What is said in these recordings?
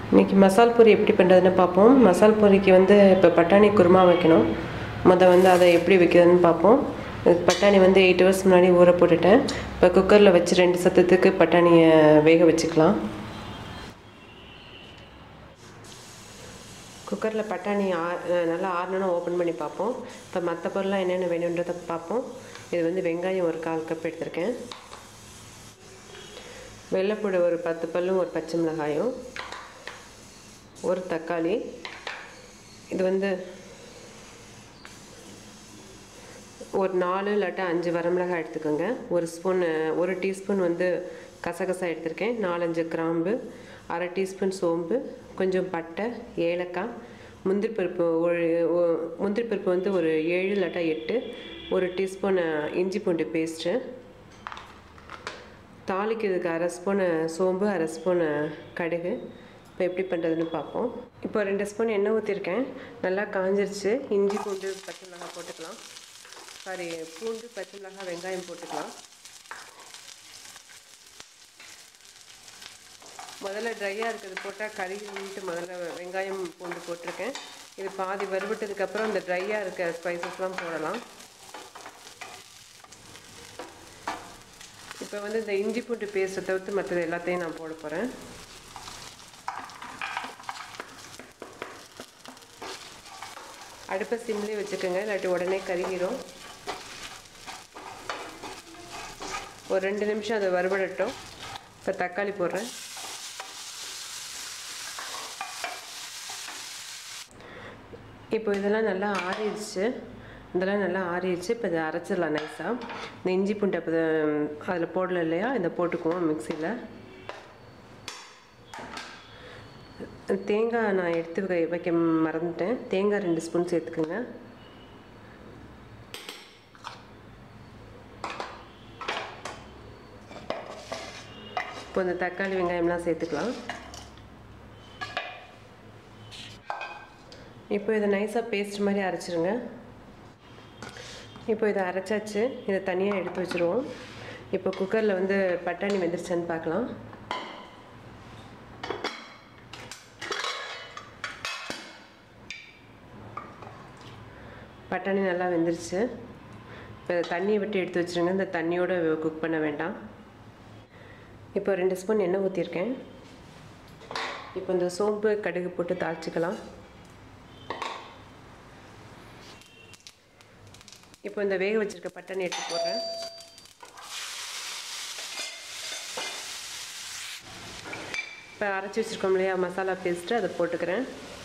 இன்றைக்கி மசால் பூரி எப்படி பண்ணுறதுன்னு பார்ப்போம் மசால் பூரிக்கு வந்து இப்போ பட்டாணி குருமா வைக்கணும் மொதல் வந்து அதை எப்படி வைக்கிறதுன்னு பார்ப்போம் இதுக்கு பட்டாணி வந்து எயிட் ஹவர்ஸ் முன்னாடி ஊற போட்டுட்டேன் இப்போ குக்கரில் வச்சு ரெண்டு சத்தத்துக்கு பட்டாணியை வேக வச்சுக்கலாம் குக்கரில் பட்டாணி ஆ நல்லா ஆறணுன்னு ஓப்பன் பண்ணி பார்ப்போம் இப்போ மற்ற பொருள்லாம் என்னென்ன வேணுன்றதை பார்ப்போம் இது வந்து வெங்காயம் ஒரு கால் கப் எடுத்திருக்கேன் வெள்ளைப்பூடு ஒரு பத்து பல்லும் ஒரு பச்சை மிளகாயும் ஒரு தக்காளி இது வந்து ஒரு நாலு இல்லாட்டா அஞ்சு வரமிளகாய் எடுத்துக்கோங்க ஒரு ஸ்பூன் ஒரு டீஸ்பூன் வந்து கசகசா எடுத்திருக்கேன் நாலஞ்சு கிராம்பு அரை டீஸ்பூன் சோம்பு கொஞ்சம் பட்டை ஏலக்காய் முந்திரி பருப்பு ஒரு ஒ- முந்திரி பருப்பு வந்து ஒரு ஏழு இல்லாட்டா எட்டு ஒரு டீஸ்பூன் இஞ்சி பூண்டு பேஸ்ட்டு தாளிக்கிறதுக்கு அரை ஸ்பூன் சோம்பு அரை ஸ்பூன் கடுகு இப்போ எப்படி பண்ணுறதுன்னு பார்ப்போம் இப்போ ரெண்டு ஸ்பூன் எண்ணெய் ஊற்றிருக்கேன் நல்லா காஞ்சிருச்சு இஞ்சி பூண்டு பச்சை மிளகாய் போட்டுக்கலாம் சாரி பூண்டு பச்சை மிளகாய் வெங்காயம் போட்டுக்கலாம் முதல்ல ட்ரையாக இருக்கிறது போட்டால் கறின்ட்டு முதல்ல வெங்காயம் பூண்டு போட்டிருக்கேன் இது பாதி வறுபட்டதுக்கப்புறம் இந்த ட்ரையாக இருக்க ஸ்பைசஸ்லாம் போடலாம் இப்போ வந்து இந்த இஞ்சி பூண்டு பேஸ்ட்டை தவிர்த்து மற்றது எல்லாத்தையும் நான் போட போகிறேன் அடுப்பை சிம்லேயே வச்சுக்கோங்க இல்லாட்டி உடனே கருகிரும் ஒரு ரெண்டு நிமிஷம் அதை வறுபடட்டும் இப்போ தக்காளி போடுறேன் இப்போ இதெல்லாம் நல்லா ஆறிடுச்சு இதெல்லாம் நல்லா ஆறிடுச்சு இப்போ இதை அரைச்சிடலாம் நைஸாக இந்த இஞ்சி பூண்டை இப்போ அதில் போடல இல்லையா இதை போட்டுக்குவோம் மிக்சியில் தேங்காய் நான் எடுத்து வை வைக்க மறந்துட்டேன் தேங்காய் ரெண்டு ஸ்பூன் சேர்த்துக்குங்க இப்போ இந்த தக்காளி வெங்காயம்லாம் சேர்த்துக்கலாம் இப்போ இதை நைஸாக பேஸ்ட் மாதிரி அரைச்சிருங்க இப்போ இதை அரைச்சாச்சு இதை தனியாக எடுத்து வச்சுருவோம் இப்போ குக்கரில் வந்து பட்டாணி வெந்துருச்சான்னு பார்க்கலாம் பட்டாணி நல்லா வெந்துருச்சு இப்போ இதை தண்ணியை விட்டு எடுத்து வச்சுருங்க இந்த தண்ணியோட குக் பண்ண வேண்டாம் இப்போ ரெண்டு ஸ்பூன் எண்ணெய் ஊற்றிருக்கேன் இப்போ இந்த சோம்பு கடுகு போட்டு தாளிச்சிக்கலாம் இப்போ இந்த வேக வச்சிருக்க பட்டாணி எடுத்து போடுறேன் இப்போ அரைச்சி வச்சுருக்கோம் இல்லையா மசாலா பேஸ்ட்டு அதை போட்டுக்கிறேன்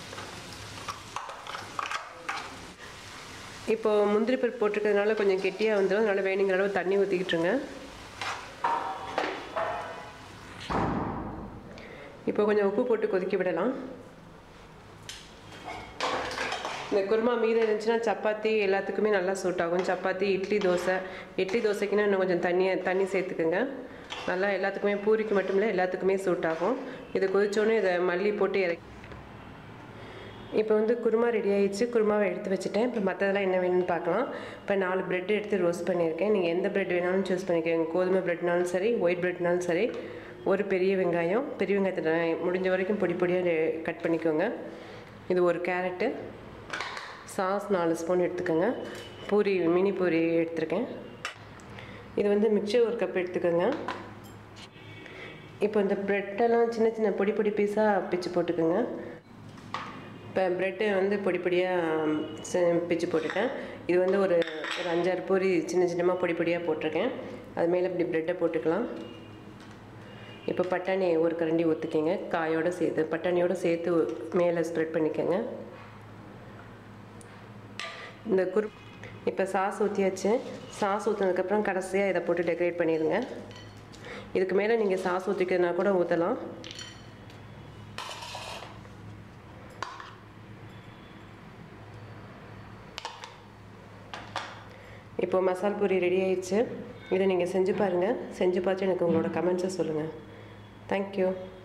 இப்போ முந்திரி பருப்பு போட்டிருக்கிறதுனால கொஞ்சம் கெட்டியாக வந்துடும் அதனால் வேணுங்கிற அளவு தண்ணி ஊற்றிக்கிட்டுருங்க இப்போ கொஞ்சம் உப்பு போட்டு கொதிக்க விடலாம் இந்த குருமா மீதம் இருந்துச்சுன்னா சப்பாத்தி எல்லாத்துக்குமே நல்லா சூட் ஆகும் சப்பாத்தி இட்லி தோசை இட்லி தோசைக்குன்னா இன்னும் கொஞ்சம் தண்ணியை தண்ணி சேர்த்துக்குங்க நல்லா எல்லாத்துக்குமே பூரிக்கு மட்டும் இல்லை எல்லாத்துக்குமே சூட் ஆகும் இது கொதிச்சோன்னே இதை மல்லி போட்டு இறக்கி இப்போ வந்து குருமா ரெடி ஆயிடுச்சு குருமாவை எடுத்து வச்சுட்டேன் இப்போ மற்றதெல்லாம் என்ன வேணும்னு பார்க்கலாம் இப்போ நாலு பிரெட் எடுத்து ரோஸ்ட் பண்ணியிருக்கேன் நீங்கள் எந்த பிரெட் வேணாலும் சூஸ் பண்ணிக்கோங்க கோதுமை பிரெட்னாலும் சரி ஒயிட் பிரெட்னாலும் சரி ஒரு பெரிய வெங்காயம் பெரிய வெங்காயத்தை நான் முடிஞ்ச வரைக்கும் பொடி பொடியாக கட் பண்ணிக்கோங்க இது ஒரு கேரட்டு சாஸ் நாலு ஸ்பூன் எடுத்துக்கோங்க பூரி மினி பூரி எடுத்திருக்கேன் இது வந்து மிக்சர் ஒரு கப் எடுத்துக்கோங்க இப்போ இந்த ப்ரெட்டெல்லாம் சின்ன சின்ன பொடி பொடி பீஸாக பிச்சு போட்டுக்கோங்க இப்போ ப்ரெட்டு வந்து பொடி பொடியாக பிச்சு போட்டுட்டேன் இது வந்து ஒரு ஒரு அஞ்சாறு பூரி சின்ன சின்னமாக பொடி பொடியாக போட்டிருக்கேன் அது மேலே இப்படி ப்ரெட்டை போட்டுக்கலாம் இப்போ பட்டாணி ஒரு கரண்டி ஊற்றிக்கங்க காயோடு சேர்த்து பட்டாணியோடு சேர்த்து மேலே ஸ்ப்ரெட் பண்ணிக்கோங்க இந்த குரு இப்போ சாஸ் ஊற்றியாச்சு சாஸ் ஊற்றினதுக்கப்புறம் கடைசியாக இதை போட்டு டெக்கரேட் பண்ணிடுங்க இதுக்கு மேலே நீங்கள் சாஸ் ஊற்றிக்கிறதுனா கூட ஊற்றலாம் இப்போ மசால் பூரி ரெடி ஆயிடுச்சு இதை நீங்கள் செஞ்சு பாருங்கள் செஞ்சு பார்த்து எனக்கு உங்களோட கமெண்ட்ஸை சொல்லுங்கள் தேங்க்யூ